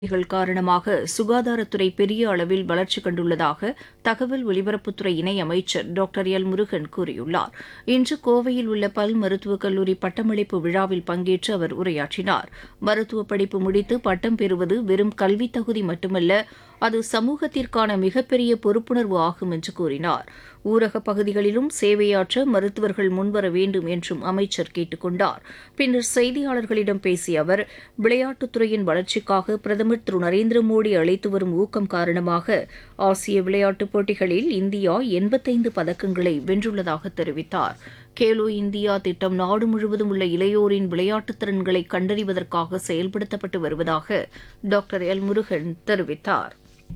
கள் காரணமாக சுகாதாரத்துறை பெரிய அளவில் வளர்ச்சி கண்டுள்ளதாக தகவல் ஒலிபரப்புத்துறை இணை அமைச்சர் டாக்டர் எல் முருகன் கூறியுள்ளார் இன்று கோவையில் உள்ள பல் மருத்துவக் கல்லூரி பட்டமளிப்பு விழாவில் பங்கேற்று அவர் உரையாற்றினார் மருத்துவ படிப்பு முடித்து பட்டம் பெறுவது வெறும் கல்வித் தகுதி மட்டுமல்ல அது சமூகத்திற்கான மிகப்பெரிய பொறுப்புணர்வு ஆகும் என்று கூறினார் ஊரகப் பகுதிகளிலும் சேவையாற்ற மருத்துவர்கள் முன்வர வேண்டும் என்றும் அமைச்சர் கேட்டுக் கொண்டார் பின்னர் செய்தியாளர்களிடம் பேசிய அவர் விளையாட்டுத்துறையின் வளர்ச்சிக்காக பிரதமர் திரு நரேந்திர மோடி அளித்து வரும் ஊக்கம் காரணமாக ஆசிய விளையாட்டுப் போட்டிகளில் இந்தியா எண்பத்தைந்து பதக்கங்களை வென்றுள்ளதாக தெரிவித்தார் கேலோ இந்தியா திட்டம் நாடு முழுவதும் உள்ள இளையோரின் விளையாட்டுத் திறன்களை கண்டறிவதற்காக செயல்படுத்தப்பட்டு வருவதாக டாக்டர் எல் முருகன் தெரிவித்தார்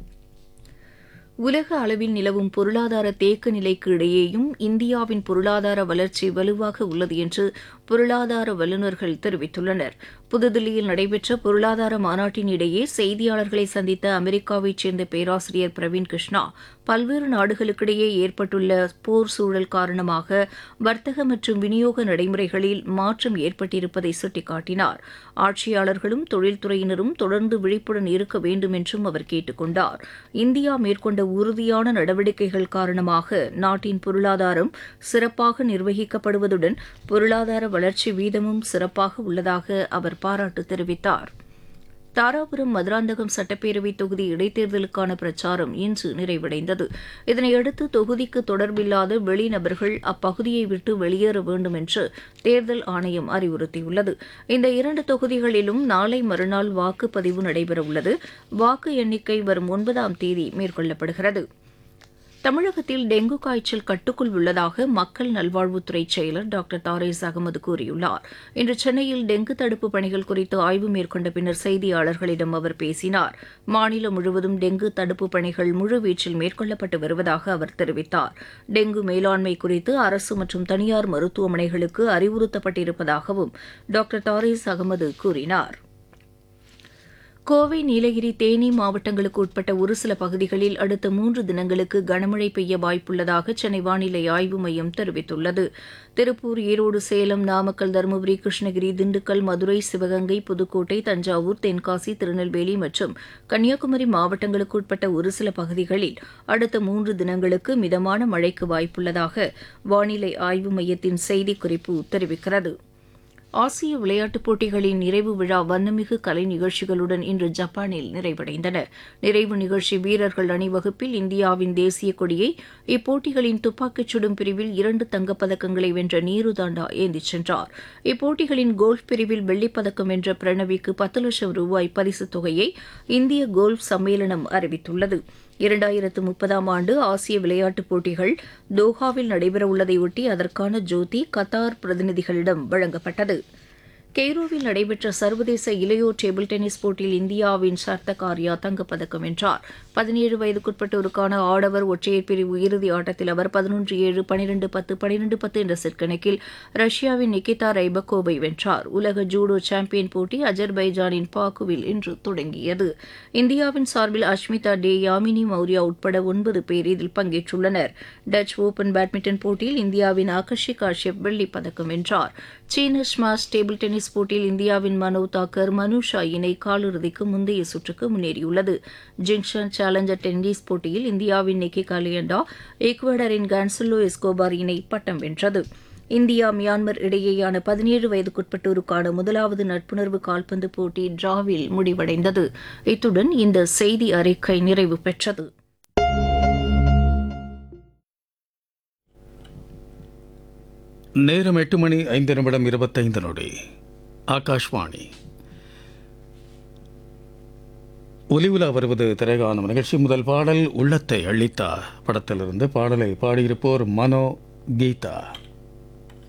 உலக அளவில் நிலவும் பொருளாதார தேக்க நிலைக்கு இடையேயும் இந்தியாவின் பொருளாதார வளர்ச்சி வலுவாக உள்ளது என்று பொருளாதார வல்லுநர்கள் தெரிவித்துள்ளனர் புதுதில்லியில் நடைபெற்ற பொருளாதார மாநாட்டின் இடையே செய்தியாளர்களை சந்தித்த அமெரிக்காவைச் சேர்ந்த பேராசிரியர் பிரவீன் கிருஷ்ணா பல்வேறு நாடுகளுக்கிடையே ஏற்பட்டுள்ள போர் சூழல் காரணமாக வர்த்தக மற்றும் விநியோக நடைமுறைகளில் மாற்றம் ஏற்பட்டிருப்பதை சுட்டிக்காட்டினார் ஆட்சியாளர்களும் தொழில்துறையினரும் தொடர்ந்து விழிப்புடன் இருக்க வேண்டும் என்றும் அவர் கேட்டுக் கொண்டார் இந்தியா மேற்கொண்ட உறுதியான நடவடிக்கைகள் காரணமாக நாட்டின் பொருளாதாரம் சிறப்பாக நிர்வகிக்கப்படுவதுடன் பொருளாதார வளர்ச்சி வீதமும் சிறப்பாக உள்ளதாக அவர் பாராட்டு தெரிவித்தார் தாராபுரம் மதுராந்தகம் சட்டப்பேரவை தொகுதி இடைத்தேர்தலுக்கான பிரச்சாரம் இன்று நிறைவடைந்தது இதனையடுத்து தொகுதிக்கு தொடர்பில்லாத வெளிநபர்கள் அப்பகுதியை விட்டு வெளியேற வேண்டும் என்று தேர்தல் ஆணையம் அறிவுறுத்தியுள்ளது இந்த இரண்டு தொகுதிகளிலும் நாளை மறுநாள் வாக்குப்பதிவு நடைபெறவுள்ளது வாக்கு எண்ணிக்கை வரும் ஒன்பதாம் தேதி மேற்கொள்ளப்படுகிறது தமிழகத்தில் டெங்கு காய்ச்சல் கட்டுக்குள் உள்ளதாக மக்கள் நல்வாழ்வுத்துறை செயலர் டாக்டர் தாரேஸ் அகமது கூறியுள்ளார் இன்று சென்னையில் டெங்கு தடுப்புப் பணிகள் குறித்து ஆய்வு மேற்கொண்ட பின்னர் செய்தியாளர்களிடம் அவர் பேசினார் மாநிலம் முழுவதும் டெங்கு தடுப்புப் பணிகள் முழுவீச்சில் மேற்கொள்ளப்பட்டு வருவதாக அவர் தெரிவித்தார் டெங்கு மேலாண்மை குறித்து அரசு மற்றும் தனியார் மருத்துவமனைகளுக்கு அறிவுறுத்தப்பட்டிருப்பதாகவும் டாக்டர் தாரேஸ் அகமது கூறினார் கோவை நீலகிரி தேனி மாவட்டங்களுக்கு உட்பட்ட ஒரு சில பகுதிகளில் அடுத்த மூன்று தினங்களுக்கு கனமழை பெய்ய வாய்ப்புள்ளதாக சென்னை வானிலை ஆய்வு மையம் தெரிவித்துள்ளது திருப்பூர் ஈரோடு சேலம் நாமக்கல் தருமபுரி கிருஷ்ணகிரி திண்டுக்கல் மதுரை சிவகங்கை புதுக்கோட்டை தஞ்சாவூர் தென்காசி திருநெல்வேலி மற்றும் கன்னியாகுமரி மாவட்டங்களுக்கு உட்பட்ட ஒரு சில பகுதிகளில் அடுத்த மூன்று தினங்களுக்கு மிதமான மழைக்கு வாய்ப்புள்ளதாக வானிலை ஆய்வு மையத்தின் செய்திக்குறிப்பு தெரிவிக்கிறது ஆசிய விளையாட்டுப் போட்டிகளின் நிறைவு விழா வண்ணமிகு கலை நிகழ்ச்சிகளுடன் இன்று ஜப்பானில் நிறைவடைந்தன நிறைவு நிகழ்ச்சி வீரர்கள் அணிவகுப்பில் இந்தியாவின் தேசிய கொடியை இப்போட்டிகளின் துப்பாக்கிச் சுடும் பிரிவில் இரண்டு தங்கப்பதக்கங்களை வென்ற நீரு தாண்டா ஏந்திச் சென்றார் இப்போட்டிகளின் கோல்ஃப் பிரிவில் வெள்ளிப்பதக்கம் வென்ற பிரணவிக்கு பத்து லட்சம் ரூபாய் பரிசுத் தொகையை இந்திய கோல்ஃப் சம்மேளனம் அறிவித்துள்ளது இரண்டாயிரத்து முப்பதாம் ஆண்டு ஆசிய விளையாட்டுப் போட்டிகள் தோஹாவில் நடைபெறவுள்ளதையொட்டி அதற்கான ஜோதி கத்தார் பிரதிநிதிகளிடம் வழங்கப்பட்டது கெய்ரோவில் நடைபெற்ற சர்வதேச இளையோர் டேபிள் டென்னிஸ் போட்டியில் இந்தியாவின் சர்த்தகாரியா தங்கப்பதக்கம் வென்றார் பதினேழு வயதுக்குட்பட்டோருக்கான ஆடவர் ஒற்றையர் பிரிவு இறுதி ஆட்டத்தில் அவர் பதினொன்று ஏழு பனிரெண்டு பத்து பனிரெண்டு பத்து என்ற செட் கணக்கில் ரஷ்யாவின் நிகிதா ரைபக்கோவை வென்றார் உலக ஜூடோ சாம்பியன் போட்டி அஜர்பைஜானின் பாக்குவில் இன்று தொடங்கியது இந்தியாவின் சார்பில் அஷ்மிதா டே யாமினி மௌரியா உட்பட ஒன்பது பேர் இதில் பங்கேற்றுள்ளனர் டச் ஓபன் பேட்மிண்டன் போட்டியில் இந்தியாவின் ஆகர்ஷி காஷ்யப் வெள்ளிப் பதக்கம் வென்றார் சீன ஸ்மாஷ் டேபிள் டென்னிஸ் போட்டியில் இந்தியாவின் மனோ தாக்கர் மனுஷா இணை காலிறுதிக்கு முந்தைய சுற்றுக்கு முன்னேறியுள்ளது ஜிங்ஷன் சேலஞ்சர் டென்னிஸ் போட்டியில் இந்தியாவின் நிக்கி காலியண்டா ஈக்வடரின் கான்சலோ எஸ்கோபார் இணை பட்டம் வென்றது இந்தியா மியான்மர் இடையேயான பதினேழு வயதுக்குட்பட்டோருக்கான முதலாவது நட்புணர்வு கால்பந்து போட்டி டிராவில் முடிவடைந்தது இத்துடன் இந்த செய்தி அறிக்கை நிறைவு பெற்றது நேரம் எட்டு மணி ஐந்து நிமிடம் இருபத்தைந்து நொடி ஆகாஷ்வாணி ஒலிவுலா வருவது திரைகாணும் நிகழ்ச்சி முதல் பாடல் உள்ளத்தை அள்ளித்தா படத்திலிருந்து பாடலை பாடியிருப்போர் மனோ கீதா